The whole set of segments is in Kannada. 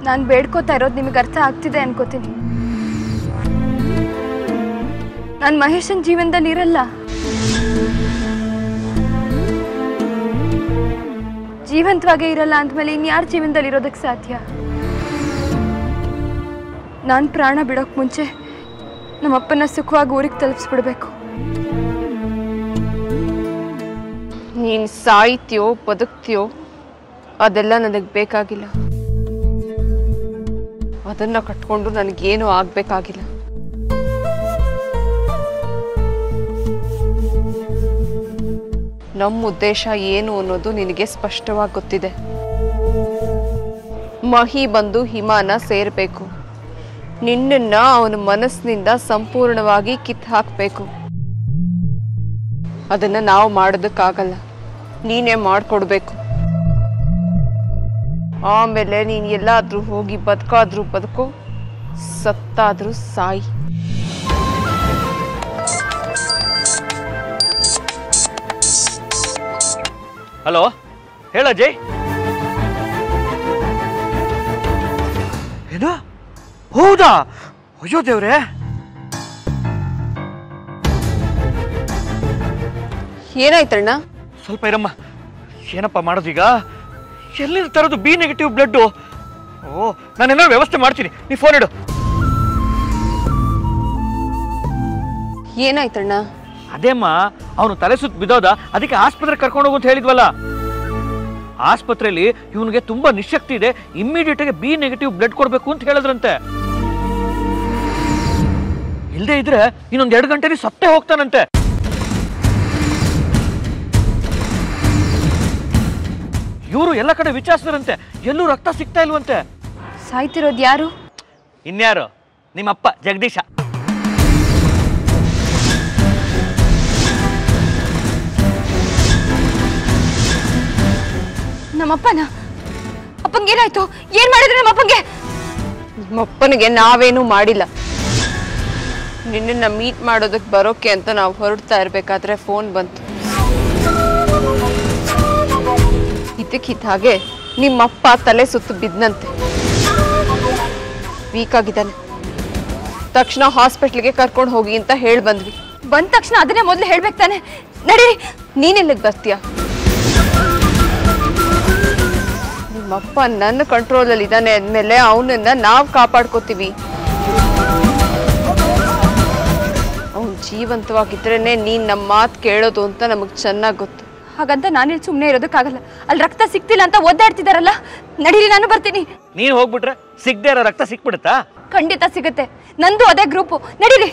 ನಾನು ಬೇಡ್ಕೋತಾ ಇರೋದು ನಿಮಗೆ ಅರ್ಥ ಆಗ್ತಿದೆ ಅನ್ಕೋತೀನಿ ನಾನು ಮಹೇಶನ್ ಜೀವನದಲ್ಲಿ ಇರಲ್ಲ ಜೀವಂತವಾಗೇ ಇರಲ್ಲ ಅಂದಮೇಲೆ ಇನ್ಯಾರ ಜೀವನದಲ್ಲಿ ಇರೋದಕ್ಕೆ ಸಾಧ್ಯ ನಾನು ಪ್ರಾಣ ಬಿಡೋಕ್ ಮುಂಚೆ ನಮ್ಮಪ್ಪನ ಸುಖವಾಗಿ ಊರಿಗೆ ತಲುಪಿಸ್ಬಿಡ್ಬೇಕು ನೀನು ಸಾಯ್ತೀಯೋ ಬದುಕ್ತೀಯೋ ಅದೆಲ್ಲ ನನಗೆ ಬೇಕಾಗಿಲ್ಲ ಅದನ್ನ ಕಟ್ಕೊಂಡು ನನಗೇನು ಆಗ್ಬೇಕಾಗಿಲ್ಲ ನಮ್ಮ ಉದ್ದೇಶ ಏನು ಅನ್ನೋದು ನಿನಗೆ ಸ್ಪಷ್ಟವಾಗಿ ಗೊತ್ತಿದೆ ಮಹಿ ಬಂದು ಹಿಮಾನ ಸೇರಬೇಕು ನಿನ್ನನ್ನ ಅವನ ಮನಸ್ಸಿನಿಂದ ಸಂಪೂರ್ಣವಾಗಿ ಕಿತ್ತು ಹಾಕಬೇಕು ಅದನ್ನ ನಾವು ಮಾಡೋದಕ್ಕಾಗಲ್ಲ ನೀನೇ ಮಾಡ್ಕೊಡ್ಬೇಕು ಆಮೇಲೆ ನೀನು ಎಲ್ಲಾದ್ರೂ ಹೋಗಿ ಬದುಕಾದ್ರೂ ಬದುಕು ಸತ್ತಾದ್ರೂ ಸಾಯಿ ಹಲೋ ಹೇಳ ಅಜಯ್ ಏನು ಹೌದಾ ಅಯ್ಯೋ ದೇವ್ರೆ ಏನಾಯ್ತಣ್ಣ ಸ್ವಲ್ಪ ಇರಮ್ಮ ಏನಪ್ಪ ಮಾಡೋದೀಗ ಎಲ್ಲಿಂದ ತರೋದು ಬಿ ನೆಗೆಟಿವ್ ಬ್ಲಡ್ಡು ಓ ನಾನೇನಾದ್ರು ವ್ಯವಸ್ಥೆ ಮಾಡ್ತೀನಿ ನೀ ಫೋನ್ ಇಡು ಏನಾಯ್ತಣ್ಣ ಅದೇಮ್ಮ ಅವನು ತಲೆ ಸುತ್ತ ಬಿದ್ದೋದ ಅದಕ್ಕೆ ಆಸ್ಪತ್ರೆ ಕರ್ಕೊಂಡು ಹೋಗು ಅಂತ ಹೇಳಿದ್ವಲ್ಲ ಆಸ್ಪತ್ರೆಯಲ್ಲಿ ಇವನಿಗೆ ತುಂಬಾ ನಿಶಕ್ತಿ ಇದೆ ಇಮ್ಮಿಡಿಯೇಟ್ ಆಗಿ ಬಿ ನೆಗೆಟಿವ್ ಬ್ಲಡ್ ಕೊಡ್ಬೇಕು ಅಂತ ಹೇಳಿದ್ರಂತೆ ಇಲ್ಲದೆ ಇದ್ರೆ ಇನ್ನೊಂದ್ ಎರಡು ಗಂಟೆಲಿ ಸತ್ತೇ ಹೋಗ್ತಾನಂತೆ ಇವರು ಎಲ್ಲ ಕಡೆ ವಿಚಾರಿಸಿದ್ರಂತೆ ಎಲ್ಲೂ ರಕ್ತ ಸಿಗ್ತಾ ಇಲ್ವಂತೆ ಸಾಯ್ತಿರೋದು ಯಾರು ಇನ್ಯಾರು ನಿಮ್ಮಪ್ಪ ಜಗದೀಶ ನಮ್ಮಪ್ಪನ ಅಪ್ಪಂಗೇನಾಯ್ತು ಏನ್ ಮಾಡಿದ್ರೆ ನಮ್ಮಪ್ಪಂಗೆ ನಿಮ್ಮಪ್ಪನಿಗೆ ನಾವೇನೂ ಮಾಡಿಲ್ಲ ನಿನ್ನನ್ನ ಮೀಟ್ ಮಾಡೋದಕ್ಕೆ ಬರೋಕೆ ಅಂತ ನಾವು ಹೊರಡ್ತಾ ಇರ್ಬೇಕಾದ್ರೆ ಫೋನ್ ಬಂತು ಇದಕ್ಕಿದ್ದ ಹಾಗೆ ನಿಮ್ಮಪ್ಪ ತಲೆ ಸುತ್ತು ಬಿದ್ದಂತೆ ವೀಕ್ ಆಗಿದ್ದಾನೆ ತಕ್ಷಣ ಹಾಸ್ಪಿಟ್ಲಿಗೆ ಕರ್ಕೊಂಡು ಹೋಗಿ ಅಂತ ಹೇಳಿ ಬಂದ್ವಿ ಬಂದ ತಕ್ಷಣ ಅದನ್ನೇ ಮೊದಲು ಹೇಳ್ಬೇಕು ತಾನೆ ನಡೀರಿ ನೀನೆಲ್ಲಿಗೆ ಬರ್ತೀಯ ನಿಮ್ಮಪ್ಪ ನನ್ನ ಕಂಟ್ರೋಲಲ್ಲಿ ಇದ್ದಾನೆ ಅಂದಮೇಲೆ ಅವನನ್ನ ನಾವು ಕಾಪಾಡ್ಕೋತೀವಿ ಅವನು ಜೀವಂತವಾಗಿದ್ರೇನೆ ನೀನು ನಮ್ಮ ಮಾತು ಕೇಳೋದು ಅಂತ ನಮಗೆ ಚೆನ್ನಾಗಿ ಗೊತ್ತು ಹಾಗಂತ ನಾನಿಲ್ಲಿ ಸುಮ್ಮನೆ ಇರೋದಕ್ಕಾಗಲ್ಲ ಅಲ್ಲಿ ರಕ್ತ ಸಿಕ್ತಿಲ್ಲ ಅಂತ ಒದ್ದಾಡ್ತಿದಾರಲ್ಲ ನಡೀರಿ ನಾನು ಬರ್ತೀನಿ ನೀನು ಹೋಗ್ಬಿಟ್ರೆ ಸಿಗದೆ ಇರೋ ರಕ್ತ ಸಿಕ್ಬಿಡುತ್ತಾ ಖಂಡಿತ ಸಿಗುತ್ತೆ ನಂದು ಅದೇ ಗ್ರೂಪು ನಡೀರಿ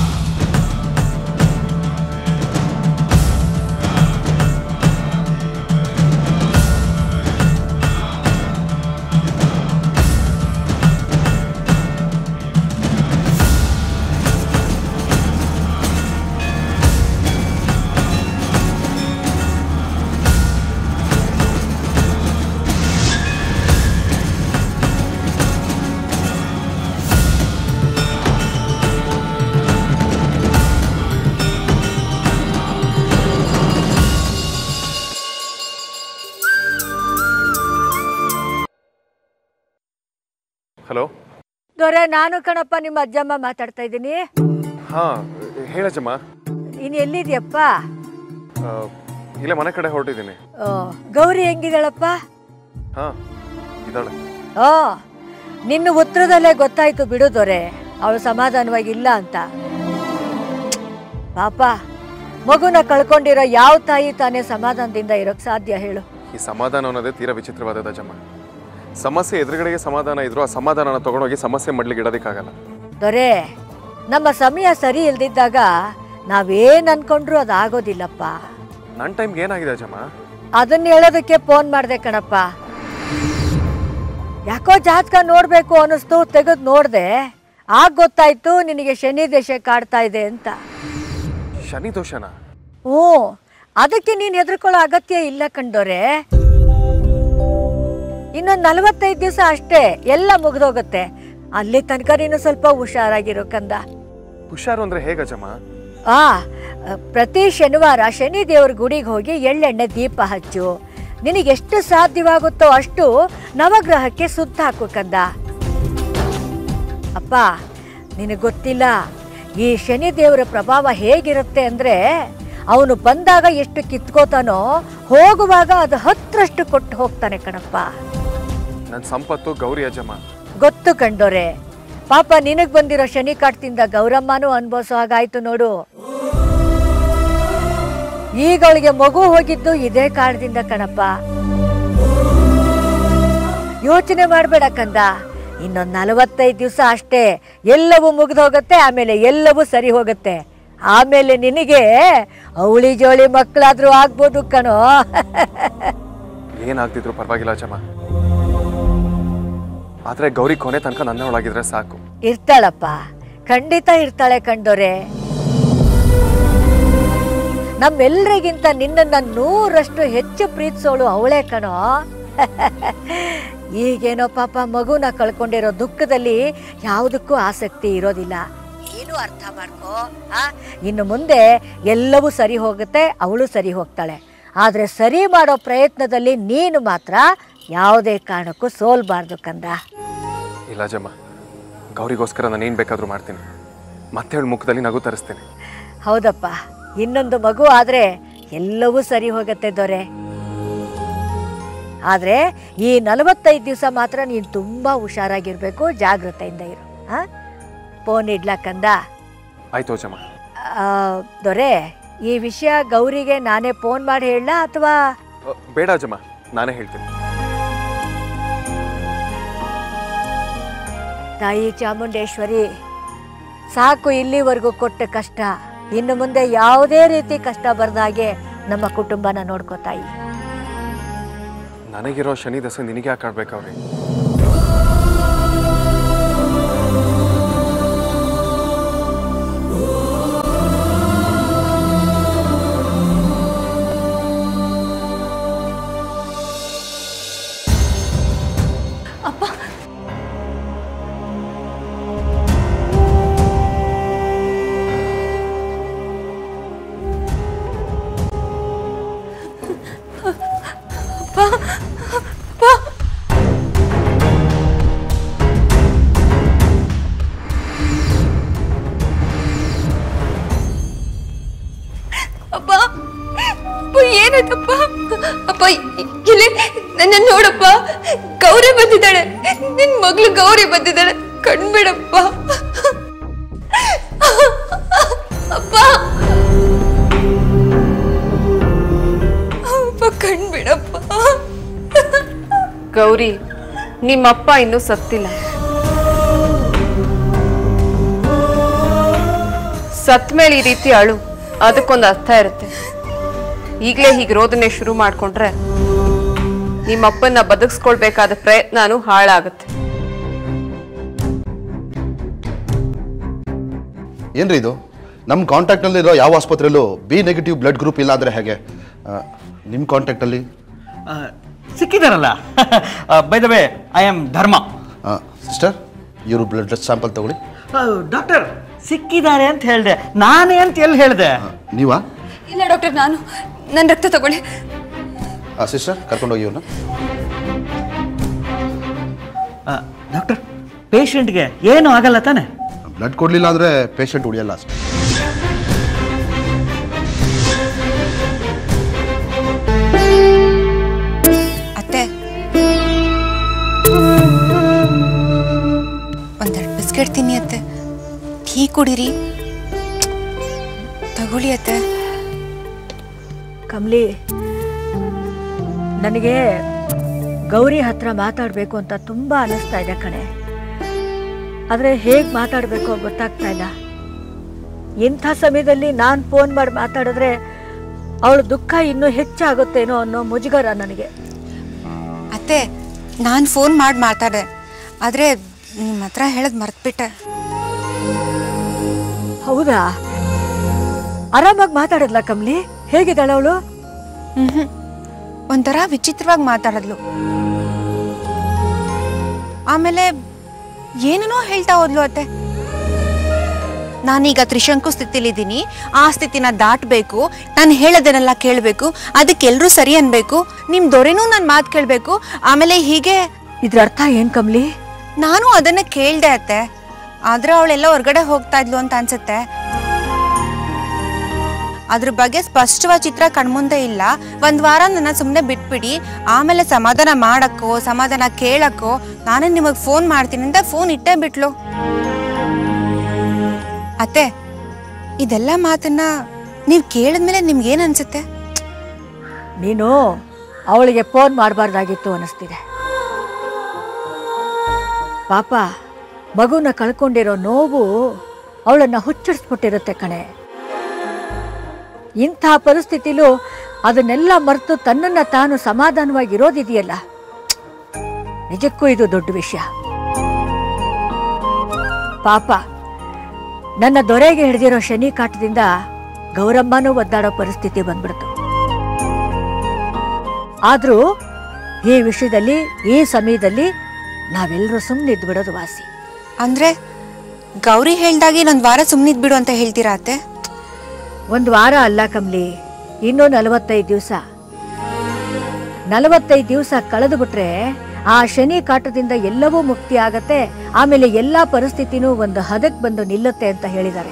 ಹಲೋ ದೊರೆ ನಾನು ಕಣಪ್ಪ ನಿಮ್ಮ ಅಜ್ಜಮ್ಮ ಮಾತಾಡ್ತಾ ಇದ್ದೀನಿ ಹಾ ಹೇಳಜ್ಜಮ್ಮ ನೀನು ಎಲ್ಲಿದ್ಯಪ್ಪ ಆ, ಇಲ್ಲೇ ಮನೆ ಕಡೆ ಹೊರಟಿದ್ದೀನಿ ಓ, ಗೌರಿ ಹೆಂಗಿದಾಳಪ್ಪ ಹಾ ಇದ್ದಾಳೆ ಓ ನಿನ್ನ ಉತ್ತರದಲ್ಲೇ ಗೊತ್ತಾಯ್ತು ಬಿಡು ದೊರೆ ಅವಳು ಸಮಾಧಾನವಾಗಿಲ್ಲ ಅಂತ ಪಾಪ ಮಗುನ ಕಳ್ಕೊಂಡಿರೋ ಯಾವ ತಾಯಿ ತಾನೇ ಸಮಾಧಾನದಿಂದ ಇರೋಕ್ ಸಾಧ್ಯ ಹೇಳು ಈ ಸಮಾಧಾನ ಅನ್ನೋದೇ ತೀರಾ ವಿಚಿತ್ರವಾದದ ಅಜ್ಜಮ್ಮ ಸಮಸ್ಯೆ ಎದುರುಗಡೆಗೆ ಸಮಾಧಾನ ಇದ್ರು ಆ ಸಮಾಧಾನನ ತಗೊಂಡೋಗಿ ಸಮಸ್ಯೆ ಮಾಡ್ಲಿಕ್ಕೆ ಇಡೋದಕ್ಕಾಗಲ್ಲ ದೊರೆ ನಮ್ಮ ಸಮಯ ಸರಿ ಇಲ್ದಿದ್ದಾಗ ನಾವೇನ್ ಅನ್ಕೊಂಡ್ರು ಅದಾಗೋದಿಲ್ಲಪ್ಪ ನನ್ನ ಟೈಮ್ಗೆ ಏನಾಗಿದೆ ಅಜ್ಜಮ್ಮ ಅದನ್ನ ಹೇಳೋದಕ್ಕೆ ಫೋನ್ ಮಾಡ್ದೆ ಕಣಪ್ಪ ಯಾಕೋ ಜಾತಕ ನೋಡ್ಬೇಕು ಅನ್ನಿಸ್ತು ತೆಗೆದು ನೋಡ್ದೆ ಆಗ ಗೊತ್ತಾಯ್ತು ನಿನಗೆ ಶನಿ ದೇಶ ಕಾಡ್ತಾ ಇದೆ ಅಂತ ಶನಿ ದೋಷನ ಹ್ಞೂ ಅದಕ್ಕೆ ನೀನು ಹೆದರ್ಕೊಳ್ಳೋ ಅಗತ್ಯ ಇಲ್ಲ ಕಂಡೋರೆ ಇನ್ನೊಂದು ನಲವತ್ತೈದು ದಿವಸ ಅಷ್ಟೇ ಎಲ್ಲ ಮುಗ್ದೋಗುತ್ತೆ ಅಲ್ಲಿ ತನಕ ನೀನು ಸ್ವಲ್ಪ ಹುಷಾರಾಗಿರೋ ಕಂದ ಹುಷಾರು ಅಂದ್ರೆ ಹೇಗಜ್ಜಮ್ಮ ಆ ಪ್ರತಿ ಶನಿವಾರ ಶನಿ ದೇವ್ರ ಗುಡಿಗೆ ಹೋಗಿ ಎಳ್ಳೆಣ್ಣೆ ದೀಪ ಹಚ್ಚು ನಿನಗೆಷ್ಟು ಸಾಧ್ಯವಾಗುತ್ತೋ ಅಷ್ಟು ನವಗ್ರಹಕ್ಕೆ ಸುತ್ತ ಹಾಕು ಕಂದ ಅಪ್ಪ ನಿನಗೆ ಗೊತ್ತಿಲ್ಲ ಈ ಶನಿದೇವರ ಪ್ರಭಾವ ಹೇಗಿರುತ್ತೆ ಅಂದರೆ ಅವನು ಬಂದಾಗ ಎಷ್ಟು ಕಿತ್ಕೋತಾನೋ ಹೋಗುವಾಗ ಅದು ಹತ್ತರಷ್ಟು ಕೊಟ್ಟು ಹೋಗ್ತಾನೆ ಕಣಪ್ಪ ನನ್ನ ಸಂಪತ್ತು ಗೌರಿ ಅಜ್ಜಮ್ಮ ಗೊತ್ತು ಕಂಡೋರೆ ಪಾಪ ನಿನಗೆ ಬಂದಿರೋ ಶನಿ ಕಾಟದಿಂದ ಗೌರಮ್ಮನೂ ಅನ್ಭವಿಸೋ ಹಾಗಾಯ್ತು ನೋಡು ಈಗ ಅವಳಿಗೆ ಮಗು ಹೋಗಿದ್ದು ಇದೇ ಕಾರಣದಿಂದ ಕಣಪ್ಪ ಯೋಚನೆ ಮಾಡಬೇಡ ಕಂದ ಇನ್ನೊಂದು ನಲವತ್ತೈದು ದಿವಸ ಅಷ್ಟೇ ಎಲ್ಲವೂ ಮುಗಿದು ಹೋಗುತ್ತೆ ಆಮೇಲೆ ಎಲ್ಲವೂ ಸರಿ ಹೋಗುತ್ತೆ ಆಮೇಲೆ ನಿನಗೆ ಅವಳಿ ಜೋಳಿ ಮಕ್ಕಳಾದ್ರೂ ಆಗ್ಬೋದು ಕಣೋ ಏನಾಗ್ತಿದ್ರು ಪರವಾಗಿಲ್ಲ ಅಜ್ಜಮ್ಮ ಆದರೆ ಗೌರಿ ಕೊನೆ ತನಕ ನನ್ನ ಒಳಗಿದ್ರೆ ಸಾಕು ಇರ್ತಾಳಪ್ಪ ಖಂಡಿತ ಇರ್ತಾಳೆ ಕಂಡೋರೆ ನಮ್ಮೆಲ್ಲರಿಗಿಂತ ನಿನ್ನನ್ನ ನೂರಷ್ಟು ಹೆಚ್ಚು ಪ್ರೀತಿಸೋಳು ಅವಳೇ ಕಣೋ ಈಗೇನೋ ಪಾಪ ಮಗುನ ಕಳ್ಕೊಂಡಿರೋ ದುಃಖದಲ್ಲಿ ಯಾವುದಕ್ಕೂ ಆಸಕ್ತಿ ಇರೋದಿಲ್ಲ ಏನು ಅರ್ಥ ಮಾಡ್ಕೋ ಆ? ಇನ್ನು ಮುಂದೆ ಎಲ್ಲವೂ ಸರಿ ಹೋಗುತ್ತೆ ಅವಳು ಸರಿ ಹೋಗ್ತಾಳೆ ಆದರೆ ಸರಿ ಮಾಡೋ ಪ್ರಯತ್ನದಲ್ಲಿ ನೀನು ಮಾತ್ರ ಯಾವುದೇ ಕಾರಣಕ್ಕೂ ಸೋಲ್ಬಾರ್ದು ಕಂದ ಇಲ್ಲ ಅಜ್ಜಮ್ಮ ಗೌರಿಗೋಸ್ಕರ ನಾನು ಏನು ಬೇಕಾದರೂ ಮಾಡ್ತೀನಿ ಮತ್ತೆ ಅವಳ ಮುಖದಲ್ಲಿ ನಗು ತರಿಸ್ತೀನಿ ಹೌದಪ್ಪ ಇನ್ನೊಂದು ಮಗು ಆದ್ರೆ ಎಲ್ಲವೂ ಸರಿ ಹೋಗುತ್ತೆ ದೊರೆ ಆದ್ರೆ ಈ ನಲವತ್ತೈದು ದಿವಸ ಮಾತ್ರ ನೀನು ತುಂಬಾ ಹುಷಾರಾಗಿರ್ಬೇಕು ಜಾಗ್ರತೆಯಿಂದ ಇರು ಹಾ ಫೋನ್ ಇಡ್ಲಕ್ಕಂದ ಆಯ್ತು ಅಜ್ಜಮ್ಮ ಆ, ದೊರೆ ಈ ವಿಷಯ ಗೌರಿಗೆ ನಾನೇ ಫೋನ್ ಮಾಡಿ ಹೇಳಲಾ ಅಥವಾ ಅ, ಬೇಡ ಅಜ್ಜಮ್ಮ ನಾನೇ ಹೇಳ್ತೀನಿ ತಾಯಿ ಚಾಮುಂಡೇಶ್ವರಿ ಸಾಕು ಇಲ್ಲಿವರೆಗೂ ಕೊಟ್ಟ ಕಷ್ಟ ಇನ್ನು ಮುಂದೆ ಯಾವುದೇ ರೀತಿ ಕಷ್ಟ ಬರದ ಹಾಗೆ ನಮ್ಮ ಕುಟುಂಬನ ನೋಡ್ಕೋ ತಾಯಿ ನನಗಿರೋ ಶನಿ ದಸೆ ನಿನಗೆ ಯಾಕೆ ಆಡ್ಬೇಕವ್ರಿ ಅಪ್ಪ ಅಪ್ಪ ಏನಾಯ್ತಪ್ಪ ಅಪ್ಪ ಇಲ್ಲಿ ನನ್ನ ನೋಡಪ್ಪ ಗೌರಿ ಬಂದಿದ್ದಾಳೆ ನಿನ್ ಮಗಳು ಗೌರಿ ಬಂದಿದ್ದಾಳೆ ಕಣ್ಬಿಡಪ್ಪ ಅಪ್ಪ ಅಪ್ಪ ಕಣ್ಬಿಡಪ್ಪ ಗೌರಿ ನಿಮ್ಮಪ್ಪ ಇನ್ನೂ ಸತ್ತಿಲ್ಲ ಸತ್ ಮೇಲೆ ಈ ರೀತಿ ಅಳು ಅದಕ್ಕೊಂದು ಅರ್ಥ ಇರುತ್ತೆ ಈಗಲೇ ಹೀಗೆ ರೋದನೆ ಶುರು ಮಾಡ್ಕೊಂಡ್ರೆ ನಿಮ್ಮಪ್ಪನ್ನ ಬದುಕಿಸ್ಕೊಳ್ಬೇಕಾದ ಪ್ರಯತ್ನನೂ ಹಾಳಾಗುತ್ತೆ ಏನ್ರಿ ಇದು ನಮ್ಮ ಕಾಂಟ್ಯಾಕ್ಟ್ನಲ್ಲಿರೋ ಯಾವ ಆಸ್ಪತ್ರೆಯಲ್ಲೂ ಬಿ ನೆಗೆಟಿವ್ ಬ್ಲಡ್ ಗ್ರೂಪ್ ಇಲ್ಲ ಅಂದರೆ ಹೇಗೆ ನಿಮ್ಮ ಕಾಂಟ್ಯಾಕ್ಟಲ್ಲಿ ಆ, ಸಿಕ್ಕಿದಾರಲ್ಲ by the way I am Dharma sister ಇವರು ಬ್ಲಡ್ ಸ್ಯಾಂಪಲ್ ತಗೊಳ್ಳಿ ಡಾಕ್ಟರ್ ಸಿಕ್ಕಿದ್ದಾರೆ ಅಂತ ಹೇಳಿದೆ ನಾನೇ ಅಂತ ಎಲ್ಲಿ ಹೇಳಿದೆ ಆ, ನೀವಾ ಇಲ್ಲ ಡಾಕ್ಟರ್ ನಾನು ನನ್ನ ರಕ್ತ ತಗೊಳ್ಳಿ ಸಿಸ್ಟರ್ ಕರ್ಕೊಂಡೋಗಿ ಇವ್ರನ್ನ ಡಾಕ್ಟರ್ ಪೇಷಂಟ್ಗೆ ಏನು ಆಗಲ್ಲ ತಾನೆ ಬ್ಲಡ್ ಕೊಡಲಿಲ್ಲ ಅಂದರೆ ಪೇಷಂಟ್ ಉಳಿಯಲ್ಲ ಅಷ್ಟೇ ಅತ್ತೆ ಒಂದೆರಡು ಬಿಸ್ಕೆಟ್ ತಿನ್ನಿ ಅತ್ತೆ ಟೀ ಕುಡೀರಿ ತಗೊಳ್ಳಿ ಅತ್ತೆ ಕಮಲಿ ನನಗೆ ಗೌರಿ ಹತ್ರ ಮಾತಾಡಬೇಕು ಅಂತ ತುಂಬ ಅನಿಸ್ತಾ ಇದೆ ಕಣೆ ಆದರೆ ಹೇಗೆ ಮಾತಾಡಬೇಕು ಗೊತ್ತಾಗ್ತಾ ಇಲ್ಲ ಇಂಥ ಸಮಯದಲ್ಲಿ ನಾನು ಫೋನ್ ಮಾಡಿ ಮಾತಾಡಿದ್ರೆ ಅವಳ ದುಃಖ ಇನ್ನೂ ಹೆಚ್ಚಾಗುತ್ತೇನೋ ಅನ್ನೋ ಮುಜುಗರ ನನಗೆ ಅತ್ತೆ ನಾನು ಫೋನ್ ಮಾಡಿ ಮಾತಾಡೆ ಆದರೆ ನಿಮ್ಮ ಹತ್ರ ಹೇಳೋದು ಮರ್ತ್ಬಿಟ್ಟೆ ಹೌದಾ ಆರಾಮಾಗಿ ಮಾತಾಡಿದ್ಲ ಕಮಲಿ ಹೇಗಿದ್ದಾಳೆ ಅವಳು ಹ್ಞೂ ಒಂಥರ ವಿಚಿತ್ರವಾಗಿ ಮಾತಾಡಿದ್ಲು ಆಮೇಲೆ ಏನೇನೋ ಹೇಳ್ತಾ ಹೋದ್ಲು ಅತ್ತೆ ನಾನೀಗ ತ್ರಿಶಂಕು ಸ್ಥಿತಿಲಿದ್ದೀನಿ ಆ ಸ್ಥಿತಿನ ದಾಟಬೇಕು ನಾನು ಹೇಳೋದನ್ನೆಲ್ಲ ಕೇಳಬೇಕು ಅದಕ್ಕೆಲ್ಲರೂ ಸರಿ ಅನ್ಬೇಕು ನಿಮ್ಮ ದೊರೆನೂ ನನ್ನ ಮಾತು ಕೇಳಬೇಕು ಆಮೇಲೆ ಹೀಗೆ ಇದ್ರ ಅರ್ಥ ಏನ್ ಕಮ್ಲಿ ನಾನು ಅದನ್ನ ಕೇಳ್ದೆ ಅತ್ತೆ ಆದ್ರೆ ಅವಳೆಲ್ಲ ಹೊರಗಡೆ ಹೋಗ್ತಾ ಇದ್ಲು ಅಂತ ಅನ್ಸುತ್ತೆ ಅದ್ರ ಬಗ್ಗೆ ಸ್ಪಷ್ಟವಾದ ಚಿತ್ರ ಕಣ್ಮುಂದೆ ಇಲ್ಲ ಒಂದ್ ವಾರ ನನ್ನ ಸುಮ್ಮನೆ ಬಿಟ್ಬಿಡಿ ಆಮೇಲೆ ಸಮಾಧಾನ ಮಾಡಕ್ಕೋ ಸಮಾಧಾನ ಕೇಳಕ್ಕೋ ನಾನೇ ನಿಮಗೆ ಫೋನ್ ಮಾಡ್ತೀನಿ ಅಂತ ಫೋನ್ ಇಟ್ಟೇ ಬಿಟ್ಲು ಅತ್ತೆ ಇದೆಲ್ಲ ಮಾತನ್ನ ನೀವು ಕೇಳಿದ್ಮೇಲೆ ನಿಮ್ಗೆ ಏನ್ ಅನ್ಸುತ್ತೆ ನೀನು ಅವಳಿಗೆ ಫೋನ್ ಮಾಡಬಾರ್ದಾಗಿತ್ತು ಅನಿಸ್ತಿದೆ ಪಾಪ ಮಗುನ ಕಳ್ಕೊಂಡಿರೋ ನೋವು ಅವಳನ್ನ ಹುಚ್ಚಡಿಸ್ಬಿಟ್ಟಿರುತ್ತೆ ಕಣೆ ಇಂಥ ಪರಿಸ್ಥಿತಿಲೂ ಅದನ್ನೆಲ್ಲ ಮರೆತು ತನ್ನನ್ನು ತಾನು ಸಮಾಧಾನವಾಗಿ ಇರೋದಿದೆಯಲ್ಲ ನಿಜಕ್ಕೂ ಇದು ದೊಡ್ಡ ವಿಷಯ ಪಾಪ ನನ್ನ ದೊರೆಗೆ ಹಿಡಿದಿರೋ ಶನಿ ಕಾಟದಿಂದ ಗೌರಮ್ಮನೂ ಒದ್ದಾಡೋ ಪರಿಸ್ಥಿತಿ ಬಂದ್ಬಿಡ್ತು ಆದರೂ ಈ ವಿಷಯದಲ್ಲಿ ಈ ಸಮಯದಲ್ಲಿ ನಾವೆಲ್ಲರೂ ಸುಮ್ಮನೆ ಬಿಡೋದು ವಾಸಿ ಅಂದ್ರೆ ಗೌರಿ ಹೇಳ್ದಾಗೆ ಇನ್ನೊಂದ್ ವಾರ ಸುಮ್ಮನಿದ್ ಬಿಡು ಅಂತ ಹೇಳ್ತೀರಾ ಅತ್ತೆ ಒಂದು ವಾರ ಅಲ್ಲ ಕಮ್ಲಿ ಇನ್ನೂ ನಲವತ್ತೈದು ದಿವಸ ನಲವತ್ತೈದು ದಿವಸ ಕಳೆದು ಬಿಟ್ರೆ ಆ ಶನಿ ಕಾಟದಿಂದ ಎಲ್ಲವೂ ಮುಕ್ತಿ ಆಗತ್ತೆ ಆಮೇಲೆ ಎಲ್ಲಾ ಪರಿಸ್ಥಿತಿನೂ ಒಂದು ಹದಕ್ಕೆ ಬಂದು ನಿಲ್ಲುತ್ತೆ ಅಂತ ಹೇಳಿದ್ದಾರೆ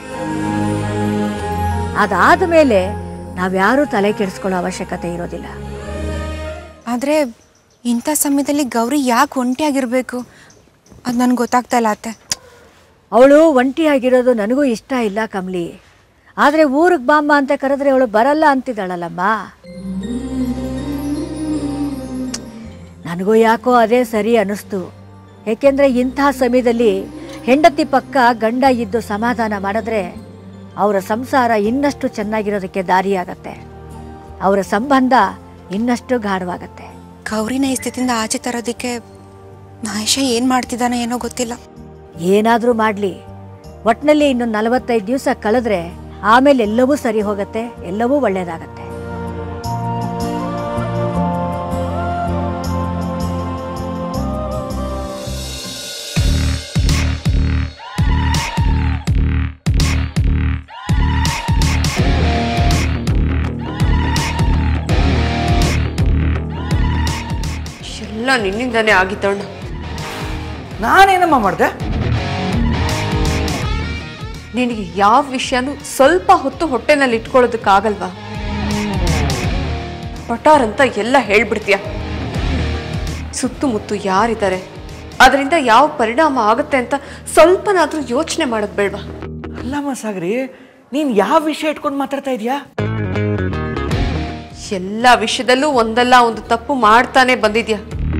ಅದಾದ ಮೇಲೆ ನಾವ್ಯಾರೂ ತಲೆ ಕೆಡಿಸ್ಕೊಳ್ಳೋ ಅವಶ್ಯಕತೆ ಇರೋದಿಲ್ಲ ಆದ್ರೆ ಇಂಥ ಸಮಯದಲ್ಲಿ ಗೌರಿ ಯಾಕೆ ಒಂಟಿಯಾಗಿರ್ಬೇಕು ಅದು ನನ್ಗೆ ಗೊತ್ತಾಗ್ತಾ ಇಲ್ಲ ಅತ್ತೆ ಅವಳು ಒಂಟಿಯಾಗಿರೋದು ನನಗೂ ಇಷ್ಟ ಇಲ್ಲ ಕಮ್ಲಿ ಆದರೆ ಊರಿಗೆ ಬಾಮ್ಮ ಅಂತ ಕರೆದ್ರೆ ಅವಳು ಬರಲ್ಲ ಅಂತಿದ್ದಾಳಲ್ಲಮ್ಮ ನನಗೂ ಯಾಕೋ ಅದೇ ಸರಿ ಅನ್ನಿಸ್ತು ಏಕೆಂದರೆ ಇಂಥ ಸಮಯದಲ್ಲಿ ಹೆಂಡತಿ ಪಕ್ಕ ಗಂಡ ಇದ್ದು ಸಮಾಧಾನ ಮಾಡಿದ್ರೆ ಅವರ ಸಂಸಾರ ಇನ್ನಷ್ಟು ಚೆನ್ನಾಗಿರೋದಕ್ಕೆ ದಾರಿಯಾಗತ್ತೆ ಅವರ ಸಂಬಂಧ ಇನ್ನಷ್ಟು ಗಾಢವಾಗತ್ತೆ ಗೌರಿನ ಈ ಸ್ಥಿತಿಯಿಂದ ಆಚೆ ತರೋದಕ್ಕೆ ಮಹೇಶ ಏನು ಮಾಡ್ತಿದ್ದಾನೆ ಏನೋ ಗೊತ್ತಿಲ್ಲ ಏನಾದರೂ ಮಾಡಲಿ ಒಟ್ನಲ್ಲಿ ಇನ್ನು ನಲವತ್ತೈದು ದಿವಸ ಕಳೆದ್ರೆ ಆಮೇಲೆ ಎಲ್ಲವೂ ಸರಿ ಹೋಗತ್ತೆ ಎಲ್ಲವೂ ಒಳ್ಳೇದಾಗತ್ತೆ ಎಲ್ಲ ನಿನ್ನಿಂದಾನೇ ಆಗಿದ್ದಣ್ಣ ನಾನೇನಮ್ಮ ಮಾಡಿದೆ ನಿನಗೆ ಯಾವ ವಿಷಯನೂ ಸ್ವಲ್ಪ ಹೊತ್ತು ಹೊಟ್ಟೆನಲ್ಲಿ ಇಟ್ಕೊಳ್ಳೋದಕ್ಕಾಗಲ್ವಾ ಪಟಾರ್ ಅಂತ ಎಲ್ಲ ಹೇಳ್ಬಿಡ್ತೀಯ ಸುತ್ತಮುತ್ತ ಯಾರಿದ್ದಾರೆ ಅದರಿಂದ ಯಾವ ಪರಿಣಾಮ ಆಗುತ್ತೆ ಅಂತ ಸ್ವಲ್ಪನಾದ್ರೂ ಯೋಚನೆ ಮಾಡೋದು ಬೇಡವಾ ಅಲ್ಲಮ್ಮ ಸಾಗರಿ ನೀನ್ ಯಾವ ವಿಷಯ ಇಟ್ಕೊಂಡು ಮಾತಾಡ್ತಾ ಇದೀಯಾ ಎಲ್ಲ ವಿಷಯದಲ್ಲೂ ಒಂದಲ್ಲ ಒಂದು ತಪ್ಪು ಮಾಡ್ತಾನೆ ಬಂದಿದ್ಯಾ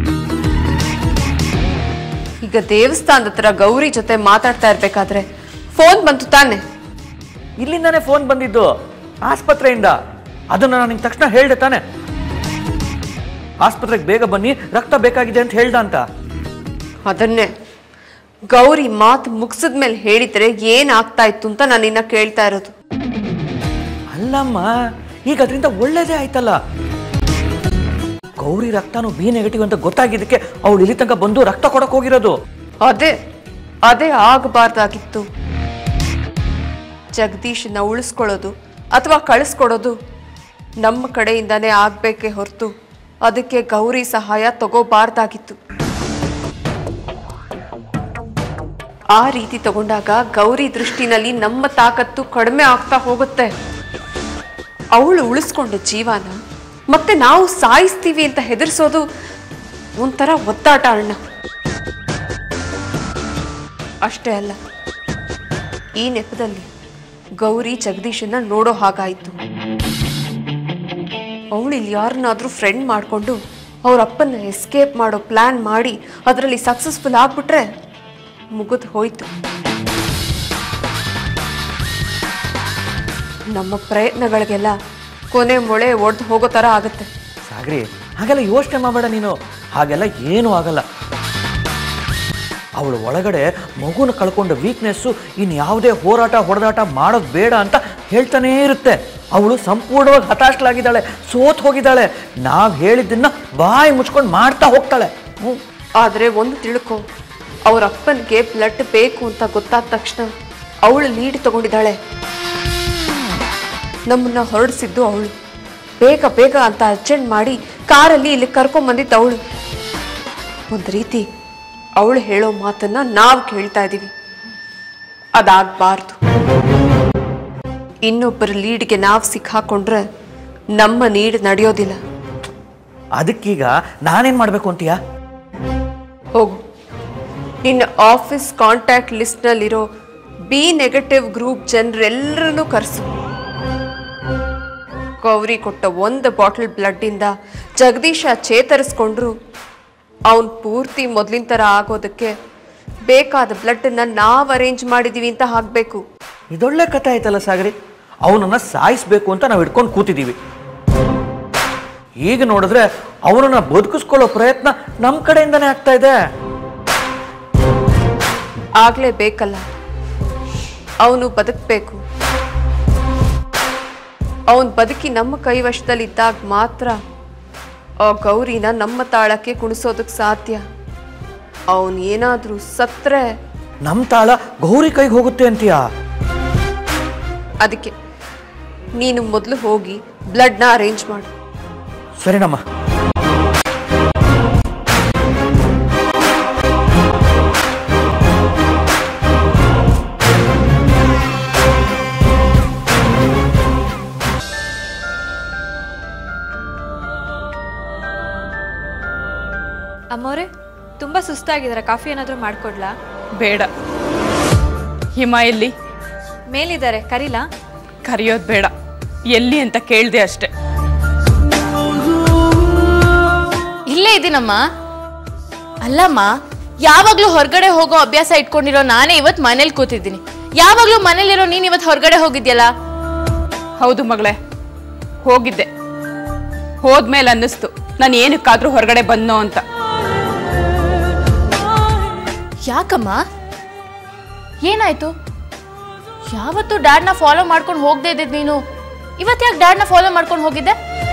ಈಗ ದೇವಸ್ಥಾನದ ಹತ್ರ ಗೌರಿ ಜೊತೆ ಮಾತಾಡ್ತಾ ಇರ್ಬೇಕಾದ್ರೆ ಫೋನ್ ಬಂತು ತಾನೆ ಇಲ್ಲಿಂದಾನೇ ಫೋನ್ ಬಂದಿದ್ದು ಆಸ್ಪತ್ರೆಯಿಂದ ಅದನ್ನ ನಾನು ನಿಂಗೆ ತಕ್ಷಣ ಹೇಳ್ದೆ ತಾನೆ ಆಸ್ಪತ್ರೆಗೆ ಬೇಗ ಬನ್ನಿ ರಕ್ತ ಬೇಕಾಗಿದೆ ಅಂತ ಹೇಳ್ದ ಅಂತ ಅದನ್ನೇ ಗೌರಿ ಮಾತು ಮುಗಿಸಿದ್ಮೇಲೆ ಹೇಳಿದ್ರೆ ಏನಾಗ್ತಾ ಇತ್ತು ಅಂತ ನಾನು ಇನ್ನ ಕೇಳ್ತಾ ಇರೋದು ಅಲ್ಲಮ್ಮ ಈಗ ಅದರಿಂದ ಒಳ್ಳೇದೇ ಆಯ್ತಲ್ಲ ಗೌರಿ ರಕ್ತನು ಬಿ ನೆಗೆಟಿವ್ ಅಂತ ಗೊತ್ತಾಗಿದ್ದಕ್ಕೆ ಅವಳು ಇಲ್ಲಿ ತನಕ ಬಂದು ರಕ್ತ ಕೊಡಕ್ ಹೋಗಿರೋದು ಅದೇ ಅದೇ ಆಗಬಾರ್ದಾಗಿತ್ತು ಜಗದೀಶನ್ನ ಉಳಿಸ್ಕೊಳ್ಳೋದು ಅಥವಾ ಕಳಿಸ್ಕೊಡೋದು ನಮ್ಮ ಕಡೆಯಿಂದಾನೇ ಆಗ್ಬೇಕೇ ಹೊರತು ಅದಕ್ಕೆ ಗೌರಿ ಸಹಾಯ ತಗೋಬಾರ್ದಾಗಿತ್ತು ಆ ರೀತಿ ತಗೊಂಡಾಗ ಗೌರಿ ದೃಷ್ಟಿನಲ್ಲಿ ನಮ್ಮ ತಾಕತ್ತು ಕಡಿಮೆ ಆಗ್ತಾ ಹೋಗುತ್ತೆ ಅವಳು ಉಳಿಸ್ಕೊಂಡ ಜೀವನ ಮತ್ತೆ ನಾವು ಸಾಯಿಸ್ತೀವಿ ಅಂತ ಹೆದರ್ಸೋದು ಒಂಥರ ಒತ್ತಾಟ ಅಣ್ಣ ಅಷ್ಟೇ ಅಲ್ಲ ಈ ನೆಪದಲ್ಲಿ ಗೌರಿ ಜಗದೀಶನ್ನ ನೋಡೋ ಹಾಗಾಯಿತು ಅವಳು ಇಲ್ಲಿ ಯಾರನ್ನಾದ್ರೂ ಫ್ರೆಂಡ್ ಮಾಡಿಕೊಂಡು ಅವ್ರ ಅಪ್ಪನ ಎಸ್ಕೇಪ್ ಮಾಡೋ ಪ್ಲಾನ್ ಮಾಡಿ ಅದರಲ್ಲಿ ಸಕ್ಸಸ್ಫುಲ್ ಆಗ್ಬಿಟ್ರೆ ಮುಗಿದು ಹೋಯ್ತು ನಮ್ಮ ಪ್ರಯತ್ನಗಳಿಗೆಲ್ಲ ಕೊನೆ ಮೊಳೆ ಒಡೆದು ಹೋಗೋ ಥರ ಆಗುತ್ತೆ ಸಾಗ್ರಿ ಹಾಗೆಲ್ಲ ಯೋಚನೆ ಮಾಡಬೇಡ ನೀನು ಹಾಗೆಲ್ಲ ಏನೂ ಆಗಲ್ಲ ಅವಳು ಒಳಗಡೆ ಮಗುನ ಕಳ್ಕೊಂಡ ವೀಕ್ನೆಸ್ಸು ಇನ್ನು ಯಾವುದೇ ಹೋರಾಟ ಹೊಡೆದಾಟ ಮಾಡೋದು ಬೇಡ ಅಂತ ಹೇಳ್ತಾನೇ ಇರುತ್ತೆ ಅವಳು ಸಂಪೂರ್ಣವಾಗಿ ಹತಾಶಲಾಗಿದ್ದಾಳೆ ಸೋತ್ ಹೋಗಿದ್ದಾಳೆ ನಾವು ಹೇಳಿದ್ದನ್ನ ಬಾಯಿ ಮುಚ್ಕೊಂಡು ಮಾಡ್ತಾ ಹೋಗ್ತಾಳೆ ಹ್ಞೂ ಆದರೆ ಒಂದು ತಿಳ್ಕೊ ಅವ್ರ ಅಪ್ಪನಿಗೆ ಬ್ಲಡ್ ಬೇಕು ಅಂತ ಗೊತ್ತಾದ ತಕ್ಷಣ ಅವಳು ಲೀಡ್ ತಗೊಂಡಿದ್ದಾಳೆ ನಮ್ಮನ್ನ ಹೊರಡಿಸಿದ್ದು ಅವಳು ಬೇಗ ಬೇಗ ಅಂತ ಅರ್ಜೆಂಟ್ ಮಾಡಿ ಕಾರಲ್ಲಿ ಇಲ್ಲಿ ಕರ್ಕೊಂಬಂದಿದ್ದು ಅವಳು ಒಂದು ರೀತಿ ಅವಳು ಹೇಳೋ ಮಾತನ್ನ ನಾವು ಕೇಳ್ತಾ ಇದ್ದೀವಿ ಅದಾಗಬಾರ್ದು ಇನ್ನೊಬ್ಬರ ಲೀಡ್ಗೆ ನಾವು ಸಿಕ್ಕಾಕೊಂಡ್ರೆ ನಮ್ಮ ನೀಡ್ ನಡೆಯೋದಿಲ್ಲ ಅದಕ್ಕೀಗ ನಾನೇನು ಮಾಡಬೇಕು ಅಂತೀಯಾ ಹೋಗು ನಿನ್ನ ಆಫೀಸ್ ಕಾಂಟ್ಯಾಕ್ಟ್ ಲಿಸ್ಟ್ನಲ್ಲಿರೋ ಬಿ ನೆಗೆಟಿವ್ ಗ್ರೂಪ್ ಜನರೆಲ್ಲರನ್ನೂ ಕರೆಸು ಗೌರಿ ಕೊಟ್ಟ ಒಂದು ಬಾಟಲ್ ಬ್ಲಡ್ಡಿಂದ ಜಗದೀಶ ಚೇತರಿಸ್ಕೊಂಡ್ರು ಅವನ್ ಪೂರ್ತಿ ಮೊದಲಿನ ಥರ ಆಗೋದಕ್ಕೆ ಬೇಕಾದ ಬ್ಲಡ್ಡನ್ನ ನಾವು ಅರೇಂಜ್ ಮಾಡಿದೀವಿ ಅಂತ ಹಾಕಬೇಕು ಇದೊಳ್ಳೆ ಕಥೆ ಆಯ್ತಲ್ಲ ಸಾಗರಿ ಅವನನ್ನ ಸಾಯಿಸ್ಬೇಕು ಅಂತ ನಾವು ಇಟ್ಕೊಂಡು ಕೂತಿದ್ದೀವಿ ಈಗ ನೋಡಿದ್ರೆ ಅವನನ್ನ ಬದುಕಿಸ್ಕೊಳ್ಳೋ ಪ್ರಯತ್ನ ನಮ್ಮ ಕಡೆಯಿಂದನೇ ಆಗ್ತಾ ಇದೆ ಆಗ್ಲೇ ಬೇಕಲ್ಲ ಅವನು ಬದುಕಬೇಕು ಅವನ್ ಬದುಕಿ ನಮ್ಮ ಕೈವಶದಲ್ಲಿದ್ದಾಗ ಮಾತ್ರ ಆ ಗೌರಿನ ನಮ್ಮ ತಾಳಕ್ಕೆ ಕುಣಿಸೋದಕ್ಕೆ ಸಾಧ್ಯ ಅವನ್ ಏನಾದ್ರೂ ಸತ್ರೆ ನಮ್ಮ ತಾಳ ಗೌರಿ ಕೈಗೆ ಹೋಗುತ್ತೆ ಅಂತೀಯಾ ಅದಕ್ಕೆ ನೀನು ಮೊದಲು ಹೋಗಿ ಬ್ಲಡ್ನ ಅರೇಂಜ್ ಮಾಡು ಸರಿನಮ್ಮ ಅಮ್ಮವ್ರೆ ತುಂಬಾ ಸುಸ್ತಾಗಿದ್ದಾರೆ ಕಾಫಿ ಏನಾದರೂ ಮಾಡ್ಕೊಡ್ಲಾ ಬೇಡ ಹಿಮ ಎಲ್ಲಿ ಮೇಲಿದ್ದಾರೆ ಕರೀಲಾ ಕರೆಯೋದು ಬೇಡ ಎಲ್ಲಿ ಅಂತ ಕೇಳಿದೆ ಅಷ್ಟೆ ಇಲ್ಲೇ ಇದ್ದೀನಮ್ಮ ಅಲ್ಲಮ್ಮ ಯಾವಾಗ್ಲೂ ಹೊರಗಡೆ ಹೋಗೋ ಅಭ್ಯಾಸ ಇಟ್ಕೊಂಡಿರೋ ನಾನೇ ಇವತ್ತು ಮನೇಲಿ ಕೂತಿದ್ದೀನಿ ಯಾವಾಗ್ಲೂ ಮನೇಲಿರೋ ನೀನ್ ಇವತ್ತು ಹೊರಗಡೆ ಹೋಗಿದ್ಯಲ್ಲ ಹೌದು ಮಗಳೇ ಹೋಗಿದ್ದೆ ಹೋದ್ಮೇಲೆ ಅನ್ನಿಸ್ತು ನಾನು ಏನಕ್ಕಾದ್ರೂ ಹೊರಗಡೆ ಬಂದೋ ಅಂತ ಯಾಕಮ್ಮ ಏನಾಯ್ತು ಯಾವತ್ತು ಡ್ಯಾಡ್ನ ಫಾಲೋ ಮಾಡ್ಕೊಂಡು ಹೋಗದೆ ಇದ್ದಿದ್ ನೀನು ಇವತ್ತು ಯಾಕೆ ಡ್ಯಾಡ್ನ ಫಾಲೋ ಮಾಡ್ಕೊಂಡು ಹೋಗಿದ್ದೆ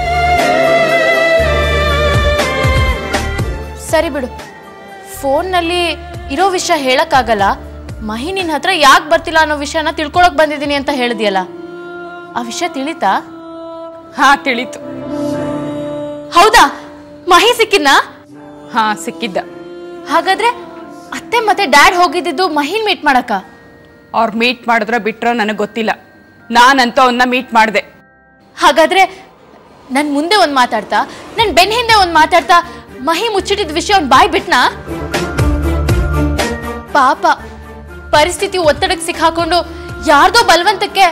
ಸರಿ ಬಿಡು ಫೋನ್ನಲ್ಲಿ ಇರೋ ವಿಷಯ ಹೇಳಕ್ಕಾಗಲ್ಲ ಮಹಿ ನಿನ್ ಹತ್ರ ಯಾಕೆ ಬರ್ತಿಲ್ಲ ಅನ್ನೋ ವಿಷಯನ ತಿಳ್ಕೊಳಕ್ ಬಂದಿದ್ದೀನಿ ಅಂತ ಹೇಳಿದ್ಯಲ್ಲ ಆ ವಿಷಯ ತಿಳಿತಾ ಹಾ ತಿಳಿತು ಹೌದಾ ಮಹಿ ಸಿಕ್ಕಿದ್ನಾ ಹಾ ಸಿಕ್ಕಿದ್ದ ಹಾಗಾದ್ರೆ ಅತ್ತೆ ಮತ್ತೆ ಡ್ಯಾಡ್ ಹೋಗಿದ್ದಿದ್ದು ಮಹಿನ್ ಮೀಟ್ ಮಾಡಕ ಅವ್ರು ಮೀಟ್ ಮಾಡಿದ್ರೋ ಬಿಟ್ರೋ ನನಗೆ ಗೊತ್ತಿಲ್ಲ ನಾನಂತೂ ಅವನ್ನ ಮೀಟ್ ಮಾಡಿದೆ ಹಾಗಾದ್ರೆ ನನ್ ಮುಂದೆ ಒಂದ್ ಮಾತಾಡ್ತಾ ನನ್ ಬೆನ್ ಹಿಂದೆ ಒಂದ್ ಮಾತಾಡ್ತಾ ಮಹಿ ಮುಚ್ಚಿಟ್ಟಿದ ವಿಷಯ ಅವ್ನ್ ಬಾಯ್ ಬಿಟ್ನಾ ಪಾಪ ಪರಿಸ್ಥಿತಿ ಒತ್ತಡಕ್ಕೆ ಸಿಕ್ಕಾಕೊಂಡು ಯಾರ್ದೋ ಬಲವಂತಕ್ಕೆ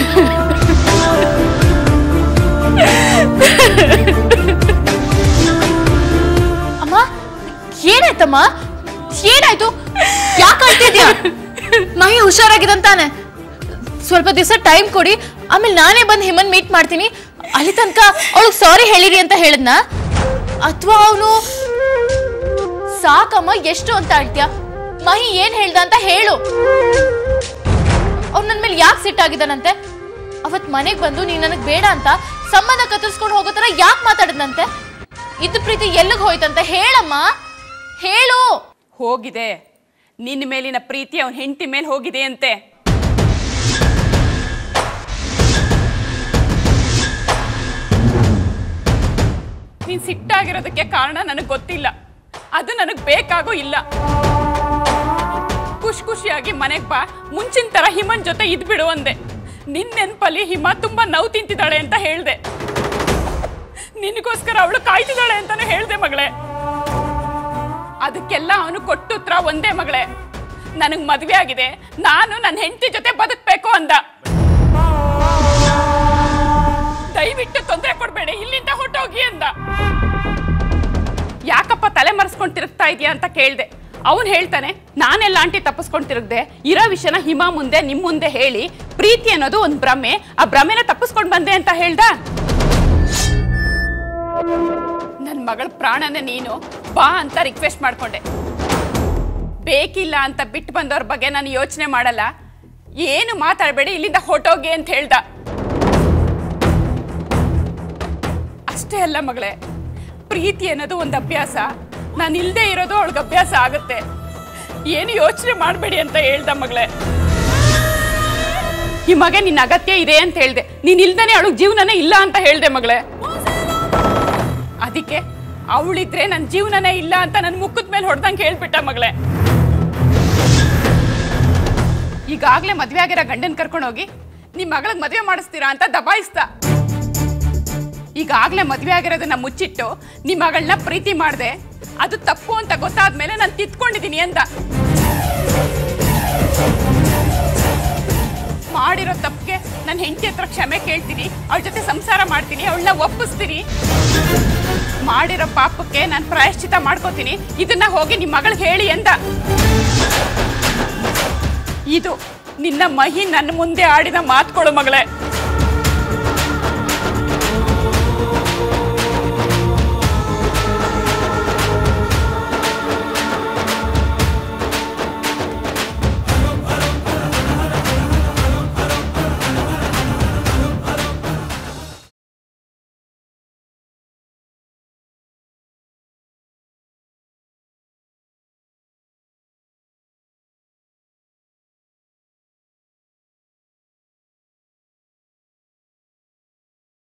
ಅಮ್ಮ ಏನಾಯ್ತಮ್ಮ ಏನಾಯ್ತು ಯಾಕೆ ಅಳ್ತಿದ್ಯಾ ಮಹಿ ಹುಷಾರಾಗಿದಂತಾನೆ ಸ್ವಲ್ಪ ದಿವಸ ಟೈಮ್ ಕೊಡಿ ಆಮೇಲೆ ನಾನೇ ಬಂದು ಹಿಮನ್ ಮೀಟ್ ಮಾಡ್ತೀನಿ ಅಲ್ಲಿ ತನಕ ಅವಳಿಗೆ ಸಾರಿ ಹೇಳಿರಿ ಅಂತ ಹೇಳಿದ್ನ ಅಥವಾ ಅವನು ಸಾಕಮ್ಮ ಎಷ್ಟು ಅಂತ ಆಡ್ತೀಯ ಮಹಿ ಏನ್ ಹೇಳ್ದ ಅಂತ ಹೇಳು ಅವ್ನು ನನ್ನ ಮೇಲೆ ಯಾಕೆ ಸಿಟ್ಟಾಗಿದ್ದಾನಂತೆ ಅವತ್ ಮನೆಗೆ ಬಂದು ನೀನ್ ನನಗ್ ಬೇಡ ಅಂತ ಸಂಬಂಧ ಕತ್ತರಿಸ್ಕೊಂಡು ಹೋಗೋ ತರ ಯಾಕೆ ಮಾತಾಡದ್ನಂತೆ ಇದ್ದ ಪ್ರೀತಿ ಎಲ್ಲಿಗೆ ಹೋಯ್ತಂತ ಹೇಳಮ್ಮ ಹೇಳು ಹೋಗಿದೆ ನಿನ್ನ ಮೇಲಿನ ಪ್ರೀತಿ ಅವನ ಹೆಂಡತಿ ಮೇಲೆ ಹೋಗಿದೆ ಅಂತೆ ನೀನ್ ಸಿಟ್ಟಾಗಿರೋದಕ್ಕೆ ಕಾರಣ ನನಗೆ ಗೊತ್ತಿಲ್ಲ ಅದು ನನಗೆ ಬೇಕಾಗೋ ಇಲ್ಲ ಖುಷಿ ಖುಷಿಯಾಗಿ ಮನೆಗೆ ಬಾ ಮುಂಚಿನ ತರ ಹಿಮನ್ ಜೊತೆ ಇದ್ಬಿಡು ಅಂದೆ ನಿನ್ ನೆನ್ಪಲ್ಲಿ ಹಿಮ ತುಂಬಾ ನೋವು ತಿಂತಿದ್ದಾಳೆ ಅಂತ ಹೇಳ್ದೆ ನಿನಗೋಸ್ಕರ ಅವಳು ಕಾಯ್ತಿದ್ದಾಳೆ ಅಂತಾನು ಹೇಳ್ದೆ ಮಗಳೇ ಅದಕ್ಕೆಲ್ಲ ಅವನು ಕೊಟ್ಟು ಉತ್ತರ ಒಂದೇ ಮಗಳೇ ನನಗ್ ಮದ್ವೆ ಆಗಿದೆ ನಾನು ನನ್ನ ಹೆಂಡತಿ ಜೊತೆ ಬದುಕ್ಬೇಕು ಅಂದ ದಯವಿಟ್ಟು ತೊಂದರೆ ಕೊಡ್ಬೇಡಿ ಇಲ್ಲಿಂದ ಹೊಟ್ಟೋಗಿ ಅಂದ ಯಾಕಪ್ಪ ತಲೆ ಮರೆಸ್ಕೊಂಡು ತಿರುಗ್ತಾ ಇದೀಯ ಅಂತ ಕೇಳ್ದೆ ಅವನು ಹೇಳ್ತಾನೆ ನಾನೆಲ್ಲ ಆಂಟಿ ತಪ್ಪಿಸ್ಕೊಂಡು ತಿರುಗ್ದೆ ಇರೋ ವಿಷಯನ ಹಿಮ ಮುಂದೆ ನಿಮ್ ಮುಂದೆ ಹೇಳಿ ಪ್ರೀತಿ ಅನ್ನೋದು ಒಂದು ಭ್ರಮೆ ಆ ಭ್ರಮೆನ ತಪ್ಪಿಸ್ಕೊಂಡು ಬಂದೆ ಅಂತ ಹೇಳ್ದ ನನ್ನ ಮಗಳ ಪ್ರಾಣನ ನೀನು ಬಾ ಅಂತ ರಿಕ್ವೆಸ್ಟ್ ಮಾಡ್ಕೊಂಡೆ ಬೇಕಿಲ್ಲ ಅಂತ ಬಿಟ್ಟು ಬಂದವ್ರ ಬಗ್ಗೆ ನಾನು ಯೋಚನೆ ಮಾಡಲ್ಲ ಏನು ಮಾತಾಡಬೇಡಿ ಇಲ್ಲಿಂದ ಹೊಟ್ಟೋಗಿ ಅಂತ ಹೇಳ್ದ ಅಷ್ಟೇ ಅಲ್ಲ ಮಗಳೇ ಪ್ರೀತಿ ಅನ್ನೋದು ಒಂದು ಅಭ್ಯಾಸ ನಾನು ಇಲ್ಲದೆ ಇರೋದು ಅವಳಿಗೆ ಅಭ್ಯಾಸ ಆಗುತ್ತೆ ಏನು ಯೋಚನೆ ಮಾಡಬೇಡಿ ಅಂತ ಹೇಳ್ದ ಮಗಳೇ ಈ ಮಗ ನಿನ್ನ ಅಗತ್ಯ ಇದೆ ಅಂತ ಹೇಳ್ದೆ ನೀನ್ ಇಲ್ದೇನೆ ಅವಳು ಜೀವನನೇ ಇಲ್ಲ ಅಂತ ಹೇಳ್ದೆ ಮಗಳೇ ಅದಕ್ಕೆ ಅವಳಿದ್ರೆ ನನ್ನ ಜೀವನನೇ ಇಲ್ಲ ಅಂತ ನನ್ನ ಮುಖದ ಮೇಲೆ ಹೊಡೆದಂಗೆ ಹೇಳ್ಬಿಟ್ಟ ಮಗಳೇ ಈಗಾಗ್ಲೇ ಮದ್ವೆ ಆಗಿರೋ ಗಂಡನ್ ಕರ್ಕೊಂಡೋಗಿ ನಿಮ್ ಮಗಳಿಗೆ ಮದ್ವೆ ಮಾಡಿಸ್ತೀರಾ ಅಂತ ದಬಾಯಿಸ್ತ ಈಗಾಗ್ಲೇ ಮದ್ವೆ ಆಗಿರೋದನ್ನ ಮುಚ್ಚಿಟ್ಟು ನಿಮ್ ಮಗಳನ್ನ ಪ್ರೀತಿ ಮಾಡ್ದೆ ಅದು ತಪ್ಪು ಅಂತ ಗೊತ್ತಾದ್ಮೇಲೆ ನಾನು ತಿತ್ಕೊಂಡಿದ್ದೀನಿ ಅಂತ ಮಾಡಿರೋ ತಪ್ಪಿಗೆ ನನ್ನ ಹೆಂಡತಿ ಹತ್ರ ಕ್ಷಮೆ ಕೇಳ್ತೀನಿ ಅವಳ ಜೊತೆ ಸಂಸಾರ ಮಾಡ್ತೀನಿ ಅವಳನ್ನ ಒಪ್ಪಿಸ್ತೀನಿ ಮಾಡಿರೋ ಪಾಪಕ್ಕೆ ನಾನು ಪ್ರಾಯಶ್ಚಿತ ಮಾಡ್ಕೋತೀನಿ ಇದನ್ನ ಹೋಗಿ ನಿಮ್ಮ ಮಗಳಿಗೆ ಹೇಳಿ ಎಂದ ಇದು ನಿನ್ನ ಮಹಿ ನನ್ನ ಮುಂದೆ ಆಡಿದ ಮಾತುಗಳು ಮಗಳೇ